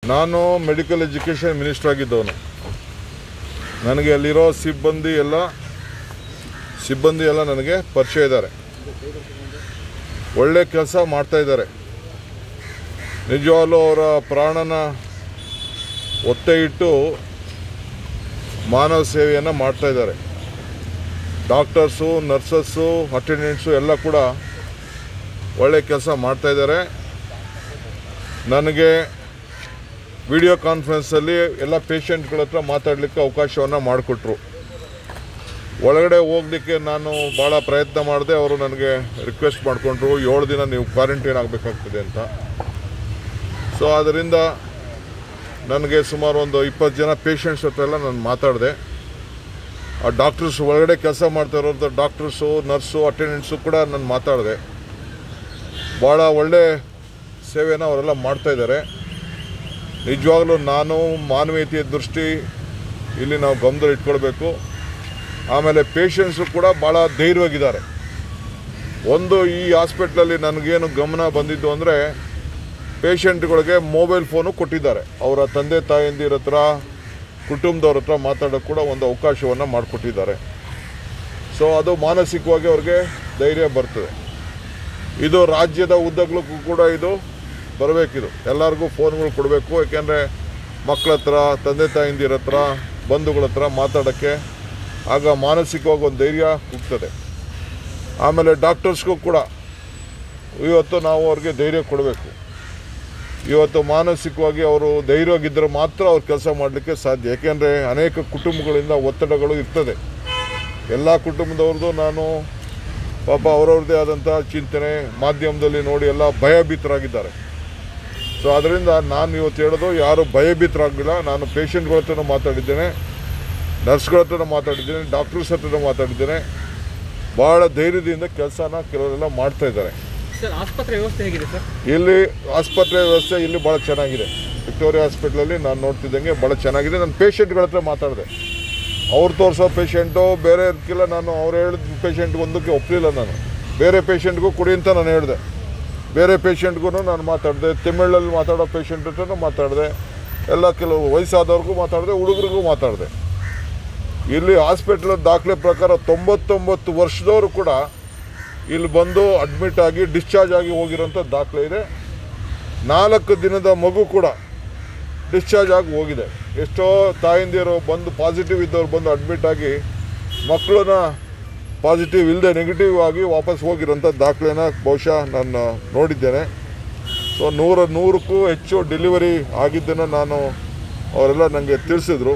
ನಾನು medical education minister ಆಗಿದ್ದವನು ನನಗೆ ಅಲ್ಲಿರೋ ಸಿಬ್ಬಂದಿ ಎಲ್ಲ ಸಿಬ್ಬಂದಿ ಎಲ್ಲ ನನಗೆ ಪರಿಚಯ ಇದ್ದಾರೆ ಒಳ್ಳೆ ಕೆಲಸ ಮಾಡ್ತಾ ಇದ್ದಾರೆ ನಿಜವಾಗ್ಲೂ ಅವರ ಪ್ರಾಣನ ಒತ್ತೆ ಇಟ್ಟು ಮಾನವ ಸೇವೆಯನ್ನು ಮಾಡ್ತಾ ಇದ್ದಾರೆ ಡಾಕ್ಟರ್ಸು ನರ್ಸಸ್ಸು ಅಟೆಂಡೆಂಟ್ಸು ಎಲ್ಲ ಕೂಡ ಒಳ್ಳೆ ಕೆಲಸ ಮಾಡ್ತಾ ಇದ್ದಾರೆ ನನಗೆ ವಿಡಿಯೋ ಕಾನ್ಫರೆನ್ಸಲ್ಲಿ ಎಲ್ಲ ಪೇಷಂಟ್ಗಳ ಹತ್ರ ಮಾತಾಡಲಿಕ್ಕೆ ಅವಕಾಶವನ್ನು ಮಾಡಿಕೊಟ್ರು ಒಳಗಡೆ ಹೋಗ್ಲಿಕ್ಕೆ ನಾನು ಭಾಳ ಪ್ರಯತ್ನ ಮಾಡಿದೆ ಅವರು ನನಗೆ ರಿಕ್ವೆಸ್ಟ್ ಮಾಡಿಕೊಂಡ್ರು ಏಳು ದಿನ ನೀವು ಕ್ವಾರಂಟೈನ್ ಆಗಬೇಕಾಗ್ತದೆ ಅಂತ ಸೊ ಅದರಿಂದ ನನಗೆ ಸುಮಾರು ಒಂದು ಇಪ್ಪತ್ತು ಜನ ಪೇಷಂಟ್ಸ್ ಹತ್ರ ಎಲ್ಲ ನಾನು ಮಾತಾಡಿದೆ ಆ ಡಾಕ್ಟರ್ಸ್ ಒಳಗಡೆ ಕೆಲಸ ಮಾಡ್ತಾ ಇರೋಂಥ ಡಾಕ್ಟರ್ಸು ನರ್ಸು ಅಟೆಂಡೆಂಟ್ಸು ಕೂಡ ನಾನು ಮಾತಾಡಿದೆ ಭಾಳ ಒಳ್ಳೆ ಸೇವೆನ ಅವರೆಲ್ಲ ಮಾಡ್ತಾ ಇದ್ದಾರೆ ನಿಜವಾಗ್ಲೂ ನಾನು ಮಾನವೀಯತೆಯ ದೃಷ್ಟಿ ಇಲ್ಲಿ ನಾವು ಗಮನದಲ್ಲಿ ಇಟ್ಕೊಳ್ಬೇಕು ಆಮೇಲೆ ಪೇಷಂಟ್ಸು ಕೂಡ ಭಾಳ ಧೈರ್ಯವಾಗಿದ್ದಾರೆ ಒಂದು ಈ ಹಾಸ್ಪಿಟ್ಲಲ್ಲಿ ನನಗೇನು ಗಮನ ಬಂದಿದ್ದು ಅಂದರೆ ಪೇಷಂಟ್ಗಳಿಗೆ ಮೊಬೈಲ್ ಫೋನು ಕೊಟ್ಟಿದ್ದಾರೆ ಅವರ ತಂದೆ ತಾಯಂದಿರ ಹತ್ರ ಕುಟುಂಬದವ್ರ ಹತ್ರ ಮಾತಾಡೋಕ್ಕೆ ಕೂಡ ಒಂದು ಅವಕಾಶವನ್ನು ಮಾಡಿಕೊಟ್ಟಿದ್ದಾರೆ ಸೊ ಅದು ಮಾನಸಿಕವಾಗಿ ಅವ್ರಿಗೆ ಧೈರ್ಯ ಬರ್ತದೆ ಇದು ರಾಜ್ಯದ ಉದ್ದಗಲಕ್ಕೂ ಕೂಡ ಇದು ಬರಬೇಕಿದು ಎಲ್ಲರಿಗೂ ಫೋನ್ಗಳು ಕೊಡಬೇಕು ಯಾಕೆಂದರೆ ಮಕ್ಕಳ ಹತ್ರ ತಂದೆ ತಾಯಂದಿರ ಹತ್ರ ಬಂಧುಗಳ ಹತ್ರ ಮಾತಾಡೋಕ್ಕೆ ಆಗ ಮಾನಸಿಕವಾಗಿ ಒಂದು ಧೈರ್ಯ ಹುಟ್ಟುತ್ತದೆ ಆಮೇಲೆ ಡಾಕ್ಟರ್ಸ್ಗೂ ಕೂಡ ಇವತ್ತು ನಾವು ಅವ್ರಿಗೆ ಧೈರ್ಯ ಕೊಡಬೇಕು ಇವತ್ತು ಮಾನಸಿಕವಾಗಿ ಅವರು ಧೈರ್ಯವಾಗಿದ್ದರೆ ಮಾತ್ರ ಅವ್ರು ಕೆಲಸ ಮಾಡಲಿಕ್ಕೆ ಸಾಧ್ಯ ಯಾಕೆಂದರೆ ಅನೇಕ ಕುಟುಂಬಗಳಿಂದ ಒತ್ತಡಗಳು ಇರ್ತದೆ ಎಲ್ಲ ಕುಟುಂಬದವ್ರದ್ದು ನಾನು ಪಾಪ ಅವರವ್ರದ್ದೇ ಆದಂಥ ಚಿಂತನೆ ಮಾಧ್ಯಮದಲ್ಲಿ ನೋಡಿ ಎಲ್ಲ ಭಯಭೀತರಾಗಿದ್ದಾರೆ ಸೊ ಅದರಿಂದ ನಾನು ಇವತ್ತು ಹೇಳೋದು ಯಾರು ಭಯಭೀತರಾಗಲಿಲ್ಲ ನಾನು ಪೇಷಂಟ್ಗಳ ಹತ್ರನೂ ಮಾತಾಡಿದ್ದೇನೆ ನರ್ಸ್ಗಳ ಹತ್ರನೂ ಮಾತಾಡಿದ್ದೇನೆ ಡಾಕ್ಟರ್ಸ್ ಹತ್ರನೂ ಮಾತಾಡಿದ್ದೇನೆ ಭಾಳ ಧೈರ್ಯದಿಂದ ಕೆಲಸನ ಕೆಲವರೆಲ್ಲ ಮಾಡ್ತಾ ಇದ್ದಾರೆ ಸರ್ ಆಸ್ಪತ್ರೆ ವ್ಯವಸ್ಥೆ ಹೇಗಿದೆ ಸರ್ ಇಲ್ಲಿ ಆಸ್ಪತ್ರೆ ವ್ಯವಸ್ಥೆ ಇಲ್ಲಿ ಭಾಳ ಚೆನ್ನಾಗಿದೆ ವಿಕ್ಟೋರಿಯಾ ಹಾಸ್ಪಿಟ್ಲಲ್ಲಿ ನಾನು ನೋಡ್ತಿದ್ದಂಗೆ ಭಾಳ ಚೆನ್ನಾಗಿದೆ ನಾನು ಪೇಷಂಟ್ಗಳ ಹತ್ರ ಮಾತಾಡಿದೆ ಅವ್ರು ತೋರಿಸೋ ಪೇಷಂಟು ಬೇರೆ ಇದಕ್ಕೆಲ್ಲ ನಾನು ಅವ್ರು ಹೇಳಿದ ಪೇಷಂಟ್ ಒಂದಕ್ಕೆ ಒಪ್ಪಲಿಲ್ಲ ನಾನು ಬೇರೆ ಪೇಷಂಟ್ಗೂ ಕೊಡಿ ಅಂತ ನಾನು ಹೇಳಿದೆ ಬೇರೆ ಪೇಷಂಟ್ಗೂ ನಾನು ಮಾತಾಡಿದೆ ತಮಿಳಲ್ಲಿ ಮಾತಾಡೋ ಪೇಷಂಟ್ ಹತ್ರನೂ ಮಾತಾಡಿದೆ ಎಲ್ಲ ಕೆಲವು ವಯಸ್ಸಾದವ್ರಿಗೂ ಮಾತಾಡಿದೆ ಹುಡುಗರಿಗೂ ಮಾತಾಡಿದೆ ಇಲ್ಲಿ ಹಾಸ್ಪಿಟ್ಲ್ ದಾಖಲೆ ಪ್ರಕಾರ ತೊಂಬತ್ತೊಂಬತ್ತು ವರ್ಷದವರು ಕೂಡ ಇಲ್ಲಿ ಬಂದು ಅಡ್ಮಿಟ್ ಆಗಿ ಡಿಸ್ಚಾರ್ಜ್ ಆಗಿ ಹೋಗಿರೋಂಥ ದಾಖಲೆ ಇದೆ ನಾಲ್ಕು ದಿನದ ಮಗು ಕೂಡ ಡಿಸ್ಚಾರ್ಜ್ ಆಗಿ ಹೋಗಿದೆ ಎಷ್ಟೋ ತಾಯಂದಿರು ಬಂದು ಪಾಸಿಟಿವ್ ಇದ್ದವ್ರು ಬಂದು ಅಡ್ಮಿಟ್ ಆಗಿ ಮಕ್ಕಳನ್ನ ಪಾಸಿಟಿವ್ ಇಲ್ಲದೆ ನೆಗೆಟಿವ್ ಆಗಿ ವಾಪಸ್ ಹೋಗಿರೋಂಥ ದಾಖಲೆನ ಬಹುಶಃ ನಾನು ನೋಡಿದ್ದೇನೆ ಸೊ ನೂರ ನೂರಕ್ಕೂ ಹೆಚ್ಚು ಡೆಲಿವರಿ ಆಗಿದ್ದನ್ನು ನಾನು ಅವರೆಲ್ಲ ನನಗೆ ತಿಳಿಸಿದ್ರು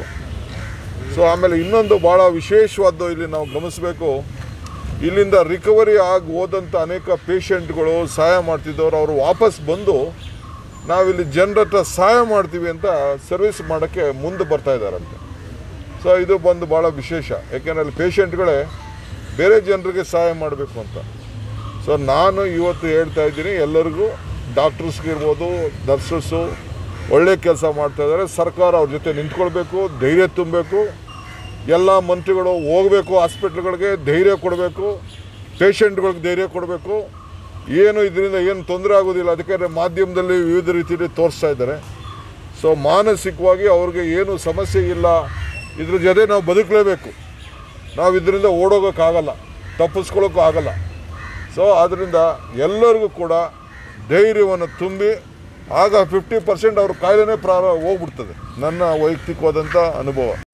ಸೊ ಆಮೇಲೆ ಇನ್ನೊಂದು ಭಾಳ ವಿಶೇಷವಾದ್ದು ಇಲ್ಲಿ ನಾವು ಗಮನಿಸಬೇಕು ಇಲ್ಲಿಂದ ರಿಕವರಿ ಆಗಿ ಹೋದಂಥ ಅನೇಕ ಪೇಷಂಟ್ಗಳು ಸಹಾಯ ಮಾಡ್ತಿದ್ದವರು ಅವರು ವಾಪಸ್ ಬಂದು ನಾವಿಲ್ಲಿ ಜನರ ಹತ್ರ ಸಹಾಯ ಮಾಡ್ತೀವಿ ಅಂತ ಸರ್ವಿಸ್ ಮಾಡೋಕ್ಕೆ ಮುಂದೆ ಬರ್ತಾ ಇದ್ದಾರಂತೆ ಸೊ ಇದು ಬಂದು ಭಾಳ ವಿಶೇಷ ಯಾಕೆಂದರೆ ಅಲ್ಲಿ ಪೇಷಂಟ್ಗಳೇ ಬೇರೆ ಜನರಿಗೆ ಸಹಾಯ ಮಾಡಬೇಕು ಅಂತ ಸೊ ನಾನು ಇವತ್ತು ಹೇಳ್ತಾ ಇದ್ದೀನಿ ಎಲ್ಲರಿಗೂ ಡಾಕ್ಟರ್ಸ್ಗಿರ್ಬೋದು ನರ್ಸಸ್ಸು ಒಳ್ಳೆ ಕೆಲಸ ಮಾಡ್ತಾ ಇದ್ದಾರೆ ಸರ್ಕಾರ ಅವ್ರ ಜೊತೆ ನಿಂತ್ಕೊಳ್ಬೇಕು ಧೈರ್ಯ ತುಂಬಬೇಕು ಎಲ್ಲ ಮಂತ್ರಿಗಳು ಹೋಗಬೇಕು ಹಾಸ್ಪಿಟ್ಲ್ಗಳಿಗೆ ಧೈರ್ಯ ಕೊಡಬೇಕು ಪೇಷಂಟ್ಗಳಿಗೆ ಧೈರ್ಯ ಕೊಡಬೇಕು ಏನು ಇದರಿಂದ ಏನು ತೊಂದರೆ ಆಗೋದಿಲ್ಲ ಅದಕ್ಕೆ ಮಾಧ್ಯಮದಲ್ಲಿ ವಿವಿಧ ರೀತಿಯಲ್ಲಿ ತೋರಿಸ್ತಾ ಇದ್ದಾರೆ ಸೊ ಮಾನಸಿಕವಾಗಿ ಅವ್ರಿಗೆ ಏನು ಸಮಸ್ಯೆ ಇಲ್ಲ ಇದ್ರ ಜೊತೆ ನಾವು ಬದುಕಲೇಬೇಕು ನಾವು ಇದರಿಂದ ಓಡೋಗೋಕ್ಕಾಗಲ್ಲ ತಪ್ಪಿಸ್ಕೊಳ್ಳೋಕ್ಕೂ ಆಗಲ್ಲ ಸೊ ಆದ್ದರಿಂದ ಎಲ್ಲರಿಗೂ ಕೂಡ ಧೈರ್ಯವನ್ನು ತುಂಬಿ ಆಗ ಫಿಫ್ಟಿ ಪರ್ಸೆಂಟ್ ಅವ್ರ ಕಾಯಿಲೆನೇ ಪ್ರಾರ ಹೋಗ್ಬಿಡ್ತದೆ ನನ್ನ ವೈಯಕ್ತಿಕವಾದಂಥ ಅನುಭವ